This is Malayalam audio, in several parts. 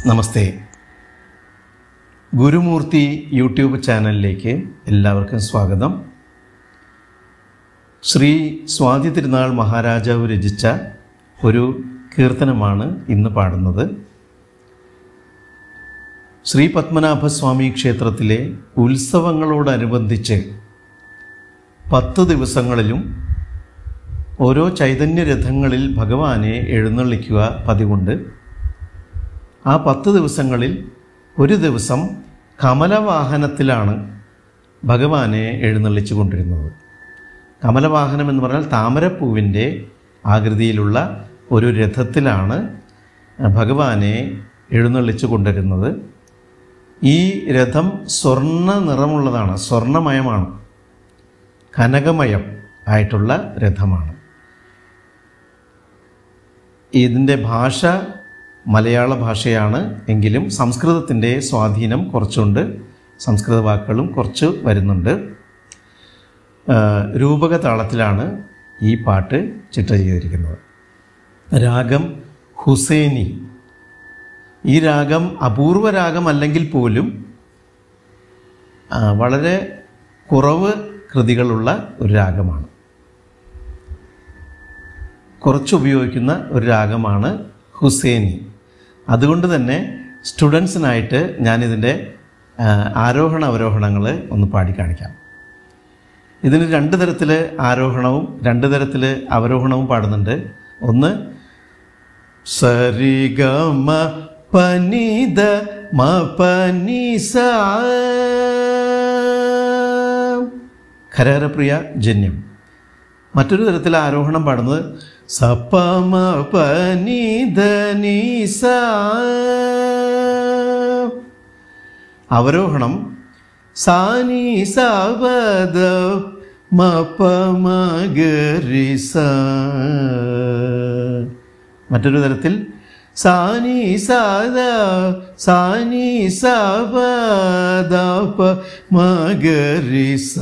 നമസ്തേ ഗുരുമൂർത്തി യൂട്യൂബ് ചാനലിലേക്ക് എല്ലാവർക്കും സ്വാഗതം ശ്രീ സ്വാതി തിരുനാൾ മഹാരാജാവ് രചിച്ച ഒരു കീർത്തനമാണ് ഇന്ന് പാടുന്നത് ശ്രീ പത്മനാഭസ്വാമി ക്ഷേത്രത്തിലെ ഉത്സവങ്ങളോടനുബന്ധിച്ച് പത്ത് ദിവസങ്ങളിലും ഓരോ ചൈതന്യരഥങ്ങളിൽ ഭഗവാനെ എഴുന്നള്ളിക്കുക പതിവുണ്ട് ആ പത്ത് ദിവസങ്ങളിൽ ഒരു ദിവസം കമലവാഹനത്തിലാണ് ഭഗവാനെ എഴുന്നള്ളിച്ചു കൊണ്ടിരുന്നത് കമലവാഹനം എന്ന് പറഞ്ഞാൽ താമരപ്പൂവിൻ്റെ ആകൃതിയിലുള്ള ഒരു രഥത്തിലാണ് ഭഗവാനെ എഴുന്നള്ളിച്ചു കൊണ്ടിരുന്നത് ഈ രഥം സ്വർണ്ണ നിറമുള്ളതാണ് സ്വർണ്ണമയമാണ് കനകമയം ആയിട്ടുള്ള രഥമാണ് ഇതിൻ്റെ ഭാഷ മലയാള ഭാഷയാണ് എങ്കിലും സംസ്കൃതത്തിൻ്റെ സ്വാധീനം കുറച്ചുണ്ട് സംസ്കൃത വാക്കുകളും കുറച്ച് വരുന്നുണ്ട് ആ, രൂപക താളത്തിലാണ് ഈ പാട്ട് ചിട്ട ചെയ്തിരിക്കുന്നത് രാഗം ഹുസൈനി ഈ രാഗം അപൂർവ രാഗമല്ലെങ്കിൽ പോലും ആ, വളരെ കുറവ് കൃതികളുള്ള ഒരു രാഗമാണ് കുറച്ച് ഉപയോഗിക്കുന്ന ഒരു രാഗമാണ് ഹുസൈനി അതുകൊണ്ട് തന്നെ സ്റ്റുഡൻസിനായിട്ട് ഞാനിതിൻ്റെ ആ, ആരോഹണ അവരോഹണങ്ങൾ ഒന്ന് പാടിക്കാണിക്കാം ഇതിന് രണ്ട് തരത്തിൽ ആരോഹണവും രണ്ട് തരത്തിൽ അവരോഹണവും പാടുന്നുണ്ട് ഒന്ന് സരിഗമ പനിത മ പനിസ ഖരഹരപ്രിയ ജന്യം മറ്റൊരു തരത്തിൽ ആരോഹണം പാടുന്നത് സപമ പനിധ നീസ അവരോഹണം സാനി സവദ മപമഗരിസ മറ്റൊരു തരത്തിൽ സാനി സദ സാനി സവദ മഗരിസ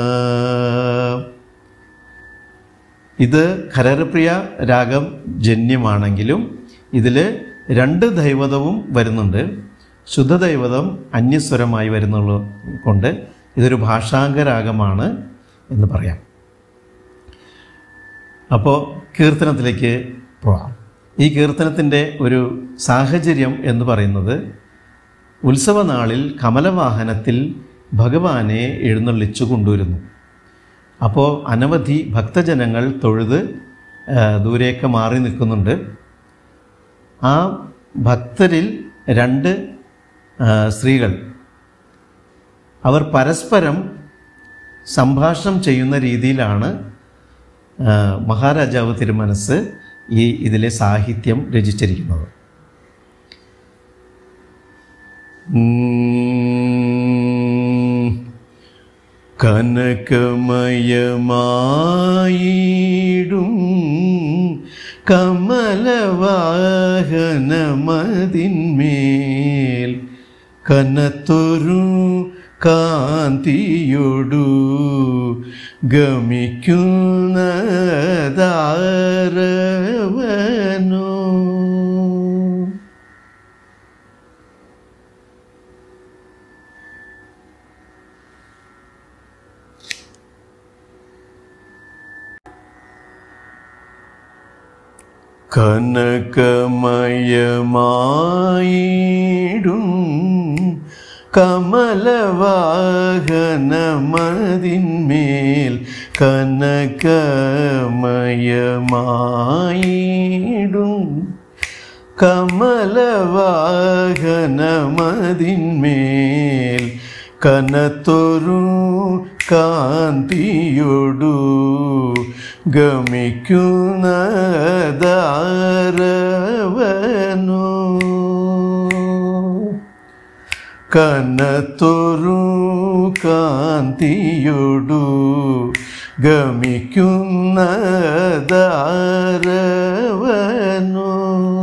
ഇത് ഖരരപ്രിയ രാഗം ജന്യമാണെങ്കിലും ഇതിൽ രണ്ട് ദൈവതവും വരുന്നുണ്ട് ശുദ്ധദൈവതം അന്യസ്വരമായി വരുന്നുള്ളത് കൊണ്ട് ഇതൊരു ഭാഷാംഗ രാഗമാണ് എന്ന് പറയാം അപ്പോൾ കീർത്തനത്തിലേക്ക് പോവാം ഈ കീർത്തനത്തിൻ്റെ ഒരു സാഹചര്യം എന്ന് പറയുന്നത് ഉത്സവനാളിൽ കമലവാഹനത്തിൽ ഭഗവാനെ എഴുന്നള്ളിച്ചു കൊണ്ടുവരുന്നു അപ്പോൾ അനവധി ഭക്തജനങ്ങൾ തൊഴുത് ആ, ദൂരേക്ക് മാറി നിൽക്കുന്നുണ്ട് ആ ഭക്തരിൽ രണ്ട് ആ, സ്ത്രീകൾ അവർ പരസ്പരം സംഭാഷണം ചെയ്യുന്ന രീതിയിലാണ് ആ, മഹാരാജാവ് തിരുമനസ് ഈ ഇതിലെ സാഹിത്യം രചിച്ചിരിക്കുന്നത് ഉം. കനകമയമായിടും കമലവാഹനമതിന്മേൽ കനത്തൊരു കാന്തിയൊടു ഗമിക്കുന്നതാരവനോ കനകമയമായിടും കമലവാഹനമതിന്മേൽ കനകമയമായിടും കമലവാഹനമതിന്മേൽ കനത്തൊരു കാന്തിയൊടു ഗമിക്കുന്നതാരവനോ കനത്തൊരു കാന്തിയൊടു ഗമിക്കുന്നതാരവനോ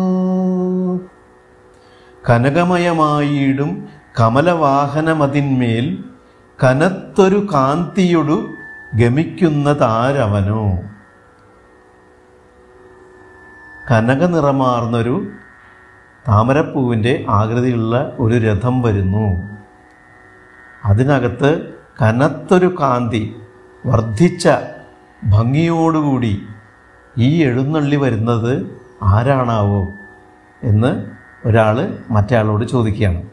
കനകമയമായിടും കമലവാഹനമതിന്മേൽ കനത്തൊരു കാന്തിയൊടു ഗമിക്കുന്നതാരവനോ കനകനിറമാർന്നൊരു താമരപ്പൂവിൻ്റെ ആകൃതിയുള്ള ഒരു രഥം വരുന്നു അതിനകത്ത് കനത്തൊരു കാന്തി വർദ്ധിച്ച ഭംഗിയോടുകൂടി ഈ എഴുന്നള്ളി വരുന്നത് ആരാണാവോ എന്ന് ഒരാൾ മറ്റേ ചോദിക്കുകയാണ്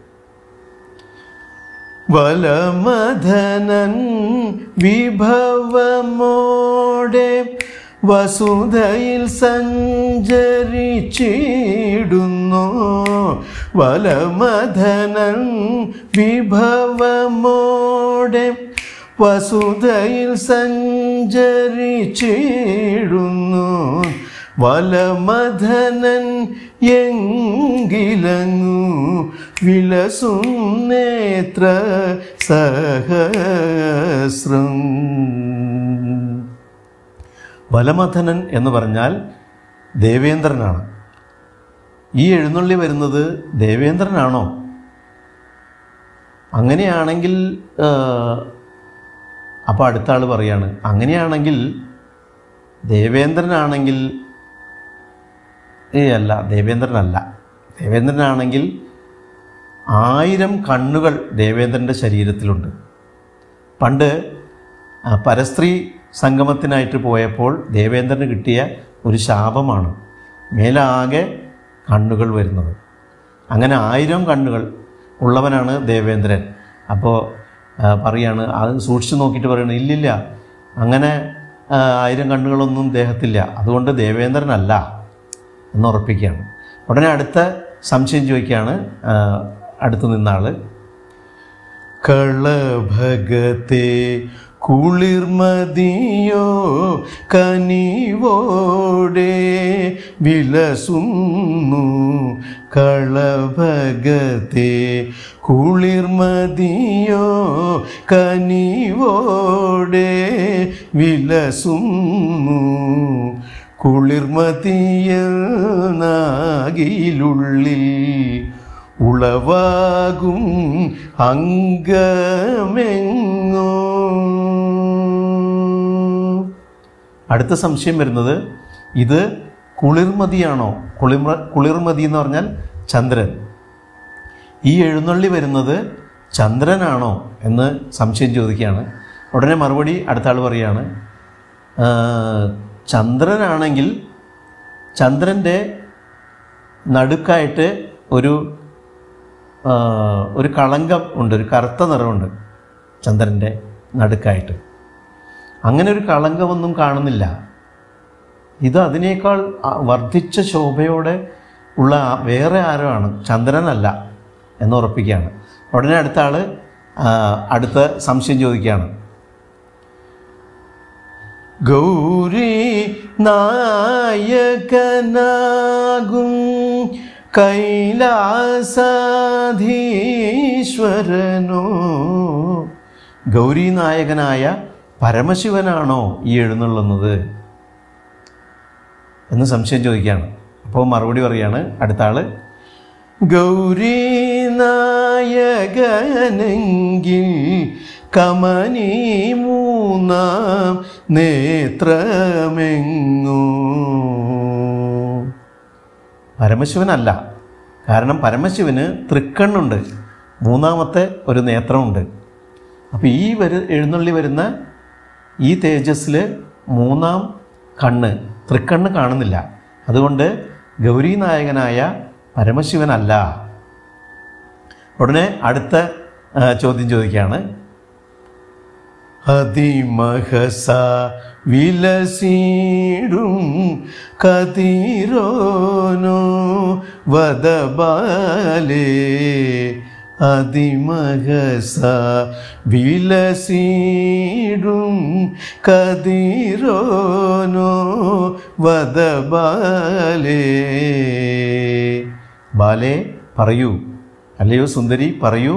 വലമധനൻ വിഭവമോടെ വസുധയിൽ സഞ്ചരിച്ചിടുന്നു വലമധനൻ വിഭവമോടെ വസുധയിൽ സഞ്ചരിച്ചിടുന്നു വലമധനൻ എങ്കിലങ്ങു വിലസും നേത്ര സഹസ്രം വലമഥനൻ എന്ന് പറഞ്ഞാൽ ദേവേന്ദ്രനാണ് ഈ എഴുന്നള്ളി വരുന്നത് ദേവേന്ദ്രനാണോ അങ്ങനെയാണെങ്കിൽ അപ്പോൾ അടുത്ത ആൾ പറയാണ് അങ്ങനെയാണെങ്കിൽ ദേവേന്ദ്രനാണെങ്കിൽ ഏ അല്ല ദേവേന്ദ്രനല്ല ദേവേന്ദ്രനാണെങ്കിൽ ആയിരം കണ്ണുകൾ ദേവേന്ദ്രൻ്റെ ശരീരത്തിലുണ്ട് പണ്ട് ആ, പരസ്ത്രീ സംഗമത്തിനായിട്ട് പോയപ്പോൾ ദേവേന്ദ്രന് കിട്ടിയ ഒരു ശാപമാണ് മേലാകെ കണ്ണുകൾ വരുന്നത് അങ്ങനെ ആയിരം കണ്ണുകൾ ഉള്ളവനാണ് ദേവേന്ദ്രൻ അപ്പോൾ ആ, പറയാണ് അത് സൂക്ഷിച്ചു നോക്കിയിട്ട് പറയണം ഇല്ലില്ല അങ്ങനെ ആ, ആയിരം കണ്ണുകളൊന്നും ദേഹത്തില്ല അതുകൊണ്ട് ദേവേന്ദ്രനല്ല എന്ന് ഉറപ്പിക്കുകയാണ് ഉടനെ അടുത്ത സംശയം ചോദിക്കുകയാണ് ആ, അടുത്ത് നിന്ന ആള് കളഭഗത്തെ കുളിർമതിയോ കനിവോടെ വിലസുന്നു കളഭഗത്തെ കുളിർമതിയോ കനിവോടെ വിലസുന്നു കുളിർമതിയൽ നാകിലുള്ളിൽ ഉളവാകും അംഗമെങ്ങോ അടുത്ത സംശയം വരുന്നത് ഇത് കുളിർമതിയാണോ കുളിർമ കുളിർമതി എന്ന് പറഞ്ഞാൽ ചന്ദ്രൻ ഈ എഴുന്നള്ളി വരുന്നത് ചന്ദ്രനാണോ എന്ന് സംശയം ചോദിക്കുകയാണ് ഉടനെ മറുപടി അടുത്ത ആൾ പറയാണ് "ആ, ചന്ദ്രനാണെങ്കിൽ ചന്ദ്രൻ്റെ നടുക്കായിട്ട് ഒരു ആ, ഒരു കളങ്കം ഉണ്ട് ഒരു കറുത്ത നിറമുണ്ട് ചന്ദ്രൻ്റെ നടുക്കായിട്ട് അങ്ങനെ ഒരു കളങ്കമൊന്നും കാണുന്നില്ല ഇത് അതിനേക്കാൾ ആ, വർദ്ധിച്ച ശോഭയോടെ ഉള്ള ആ- വേറെ ആരോ ആണ് ചന്ദ്രനല്ല എന്ന് ഉറപ്പിക്കുകയാണ് ഉടനെ അടുത്ത ആൾ അടുത്ത സംശയം ചോദിക്കുകയാണ് ഗൗരി നായകനാകും കൈലാസാധീശ്വരനോ ഗൗരി നായകനായ പരമശിവനാണോ ഈ എഴുന്നള്ളുന്നത് എന്ന് സംശയം ചോദിക്കുകയാണ് അപ്പോൾ മറുപടി പറയാണ് അടുത്ത ആള് ഗൗരി നായകനെങ്കിൽ കമനി മൂന്നാം നേത്രമെങ്ങോ പരമശിവനല്ല കാരണം പരമശിവന് തൃക്കണ്ണുണ്ട് മൂന്നാമത്തെ ഒരു നേത്രമുണ്ട് അപ്പോൾ ഈ വരു എഴുന്നള്ളി വരുന്ന ഈ തേജസ്സിൽ മൂന്നാം കണ്ണ് തൃക്കണ്ണ് കാണുന്നില്ല അതുകൊണ്ട് ഗൗരി നായകനായ പരമശിവനല്ല ഉടനെ അടുത്ത ആ, ചോദ്യം ചോദിക്കുകയാണ് അതിമഹസ വിലസീടും കതിരോനോ വദബാലേ അതിമഹസ വിലസീടും കതിരോനോ വദബാലേ ബാലേ പറയൂ അല്ലയോ സുന്ദരി പറയൂ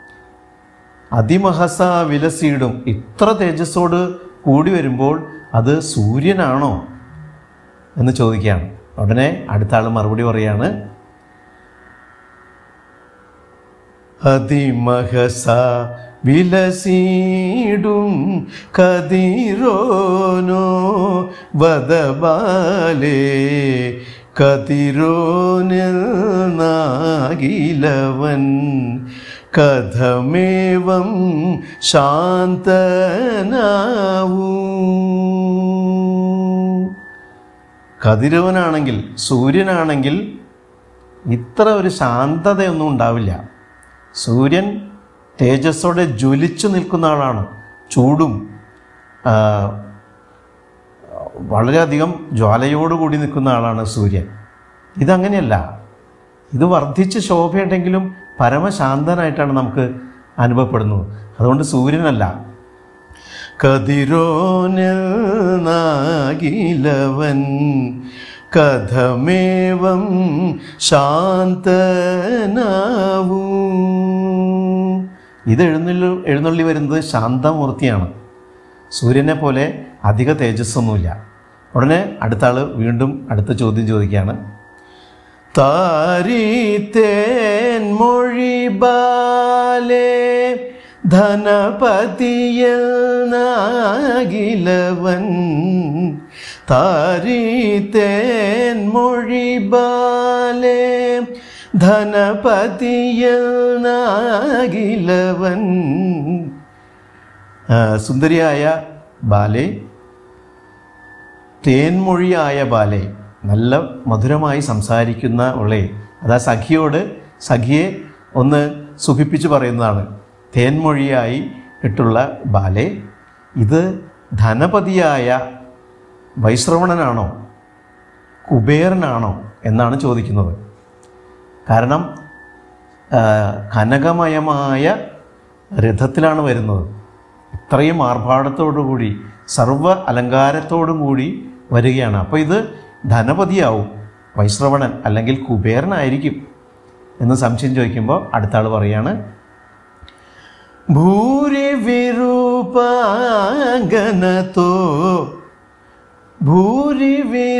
അതിമഹസ വിലസിയിടും ഇത്ര തേജസ്സോട് കൂടി വരുമ്പോൾ അത് സൂര്യനാണോ എന്ന് ചോദിക്കുകയാണ് ഉടനെ അടുത്ത ആൾ മറുപടി പറയാണ് അതിമഹസ വിലസീടും കതിരോനോ വദബാലേ കതിരോനിൽ നാകിലവൻ കഥമേവം ശാന്തനാവൂ കതിരവനാണെങ്കിൽ സൂര്യനാണെങ്കിൽ ഇത്ര ഒരു ശാന്തതയൊന്നും ഉണ്ടാവില്ല സൂര്യൻ തേജസ്സോടെ ജ്വലിച്ചു നിൽക്കുന്ന ആളാണ് ചൂടും ആ, വളരെയധികം ജ്വാലയോടുകൂടി നിൽക്കുന്ന ആളാണ് സൂര്യൻ ഇതങ്ങനെയല്ല ഇത് വർദ്ധിച്ച് ശോഭയുണ്ടെങ്കിലും പരമശാന്തനായിട്ടാണ് നമുക്ക് അനുഭവപ്പെടുന്നത് അതുകൊണ്ട് സൂര്യനല്ല കതിരോനിൽ നാകിലവൻ കഥമേവം ശാന്തനാവൂ ഇത് എഴുന്നള്ളി എഴുന്നള്ളി വരുന്നത് ശാന്തമൂർത്തിയാണ് സൂര്യനെ പോലെ അധിക തേജസ്സൊന്നുമില്ല ഉടനെ അടുത്ത ആൾ വീണ്ടും അടുത്ത ചോദ്യം ചോദിക്കുകയാണ് താരീത്തേൻ മൊഴി ബാലേ ധനപതിയൽ നാകിലവൻ താരീത്തേൻ മൊഴി ബാലേ ധനപതിയൽ നാകിലവൻ ആ, സുന്ദരിയായ ബാലെ തേൻമൊഴിയായ ബാലെ നല്ല മധുരമായി സംസാരിക്കുന്ന ഉള്ളേ അതാ സഖിയോട് സഖിയെ ഒന്ന് സുഖിപ്പിച്ച് പറയുന്നതാണ് തേൻമൊഴിയായി ഇട്ടുള്ള ബാലെ ഇത് ധനപതിയായ വൈശ്രവണനാണോ കുബേരനാണോ എന്നാണ് ചോദിക്കുന്നത് കാരണം ആ, കനകമയമായ രഥത്തിലാണ് വരുന്നത് ഇത്രയും ആർഭാടത്തോടുകൂടി സർവ്വ അലങ്കാരത്തോടും കൂടി വരികയാണ് അപ്പോൾ ഇത് ധനപതിയാവും വൈശ്രവണൻ അല്ലെങ്കിൽ കുബേരനായിരിക്കും എന്ന് സംശയം ചോദിക്കുമ്പോൾ അടുത്ത ആൾ പറയാണ് ഭൂരി വിരൂപാംഗനത്തോ ഭൂരി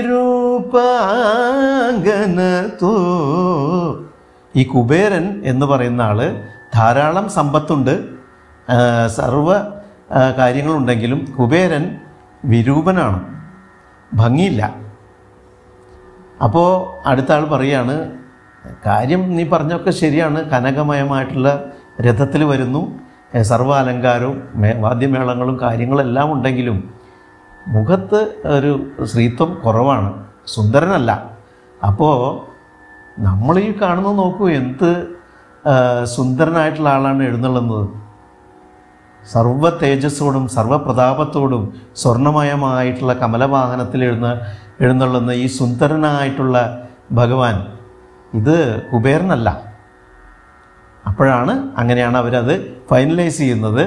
വിരൂപാംഗനത്തോ ഈ കുബേരൻ എന്ന് പറയുന്ന ആള് ധാരാളം സമ്പത്തുണ്ട് ആ, സർവ ആ, കാര്യങ്ങളുണ്ടെങ്കിലും കുബേരൻ വിരൂപനാണ് ഭംഗിയില്ല അപ്പോൾ അടുത്ത ആൾ പറയാണ് കാര്യം നീ പറഞ്ഞൊക്കെ ശരിയാണ് കനകമയമായിട്ടുള്ള രഥത്തിൽ വരുന്നു ഏ, സർവ്വ അലങ്കാരവും മേ വാദ്യമേളങ്ങളും കാര്യങ്ങളെല്ലാം ഉണ്ടെങ്കിലും മുഖത്ത് ഒരു സ്ത്രീത്വം കുറവാണ് സുന്ദരനല്ല അപ്പോൾ നമ്മൾ ഈ കാണുന്നത് നോക്കൂ എന്ത് ആ, സുന്ദരനായിട്ടുള്ള ആളാണ് എഴുന്നള്ളുന്നത് സർവ തേജസ്സോടും സർവപ്രതാപത്തോടും സ്വർണമയമായിട്ടുള്ള കമലവാഹനത്തിൽ എഴുന്ന എഴുന്നള്ളുന്ന ഈ സുന്ദരനായിട്ടുള്ള ഭഗവാൻ ഇത് കുബേരനല്ല അപ്പോഴാണ് അങ്ങനെയാണ് അവരത് ഫൈനലൈസ് ചെയ്യുന്നത്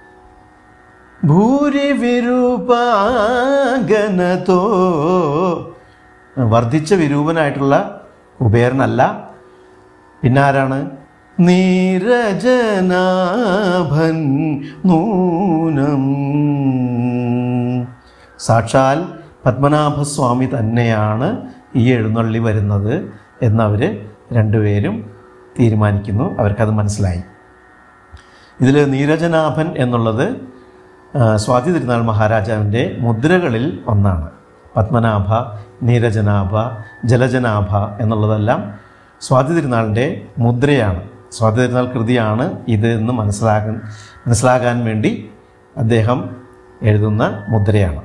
ഭൂരി വിരൂപാംഗനതോ വർദ്ധിച്ച വിരൂപനായിട്ടുള്ള കുബേരനല്ല പിന്നെ ആരാണ് നീരജനാഭൻ നൂനം സാക്ഷാൽ പത്മനാഭസ്വാമി തന്നെയാണ് ഈ എഴുന്നള്ളി വരുന്നത് എന്നവർ രണ്ടുപേരും തീരുമാനിക്കുന്നു അവർക്കത് മനസ്സിലായി ഇതിൽ നീരജനാഭൻ എന്നുള്ളത് ആ, സ്വാതി തിരുനാൾ മഹാരാജാവിൻ്റെ മുദ്രകളിൽ ഒന്നാണ് പത്മനാഭ നീരജനാഭ ജലജനാഭ എന്നുള്ളതെല്ലാം സ്വാതി തിരുനാളിൻ്റെ മുദ്രയാണ് സ്വാതി തിരുനാൾ കൃതിയാണ് ഇത് എന്ന് മനസ്സിലാകാൻ മനസ്സിലാകാൻ വേണ്ടി അദ്ദേഹം എഴുതുന്ന മുദ്രയാണ്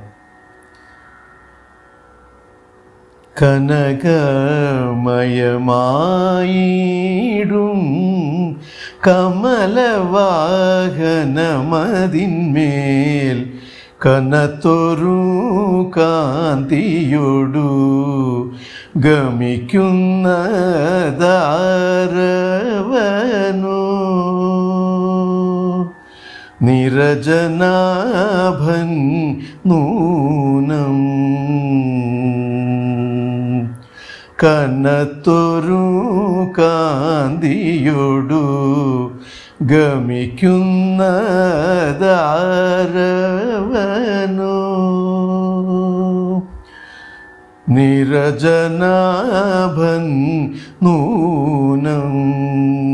കനകമയമായിടും കമലവാഹനമതിന്മേൽ കനത്തൊരു കാന്തിയൊടു ഗമിക്കുന്നതാരവനോ നിരജനാഭൻ നൂനം കനത്തൊരു കാന്തിയൊടു ഗമിക്കുന്നതാരവനോ നിരജനാഭൻ നൂനം